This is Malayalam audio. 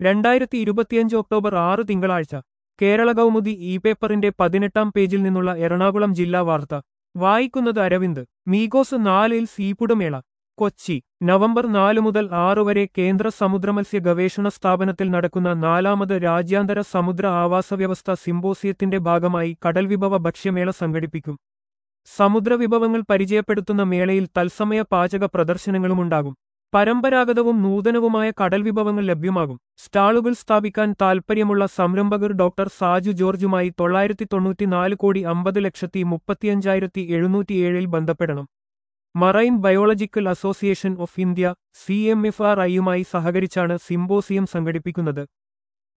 രണ്ടായിരത്തി ഇരുപത്തിയഞ്ച് ഒക്ടോബർ ആറ് തിങ്കളാഴ്ച കേരള കൗമുദി ഇ പേപ്പറിന്റെ പതിനെട്ടാം പേജിൽ നിന്നുള്ള എറണാകുളം ജില്ലാ വാർത്ത വായിക്കുന്നത് അരവിന്ദ് മീഗോസ് നാലിൽ സീപുടമേള കൊച്ചി നവംബർ നാല് മുതൽ ആറ് വരെ കേന്ദ്ര സമുദ്രമത്സ്യ ഗവേഷണ സ്ഥാപനത്തിൽ നടക്കുന്ന നാലാമത് രാജ്യാന്തര സമുദ്ര ആവാസ വ്യവസ്ഥ സിംബോസിയത്തിന്റെ ഭാഗമായി കടൽ വിഭവ ഭക്ഷ്യമേള സംഘടിപ്പിക്കും സമുദ്രവിഭവങ്ങൾ പരിചയപ്പെടുത്തുന്ന മേളയിൽ തത്സമയ പാചക പ്രദർശനങ്ങളുമുണ്ടാകും പരമ്പരാഗതവും നൂതനവുമായ കടൽ വിഭവങ്ങൾ ലഭ്യമാകും സ്റ്റാളുകൾ സ്ഥാപിക്കാൻ താൽപ്പര്യമുള്ള സംരംഭകർ ഡോക്ടർ സാജു ജോർജുമായി തൊള്ളായിരത്തി തൊണ്ണൂറ്റിനാല് കോടി അമ്പത് ലക്ഷത്തി മുപ്പത്തിയഞ്ചായിരത്തി എഴുന്നൂറ്റിയേഴിൽ ബന്ധപ്പെടണം marine biological association of India C M F R ഐയുമായി സഹകരിച്ചാണ് സിംബോസിയം സംഘടിപ്പിക്കുന്നത്